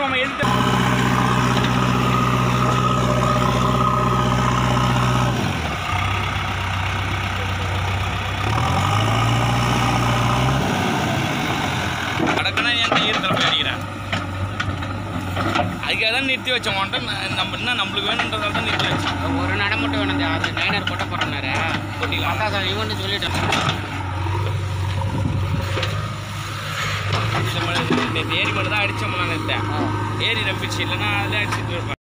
மாமா எடுத்து கடக்கனா ஏன் ஈரத்தில் போய் அடிக்கிறேன் அதுக்காக தான் நிறுத்தி வச்சோம் உன்ட்ட நான் நம்ம என்ன நம்மளுக்கு வேணுன்றதால தான் நிறுத்தி வச்சோம் ஒரு நட மட்டும் வேணும் இந்த- அது நைனர் கொட்ட போறேன்னாரு போட்டிக்கலாம் பார்த்தா சார் இவன் சொல்லிட்டேன் இந்த மாதிரி நேற்று ஏரி மட்டும் தான் அடித்தோம் நான் நேற்று ஏரி நம்பிச்சு இல்லைன்னா அதில் அடிச்சுட்டு இருப்பேன்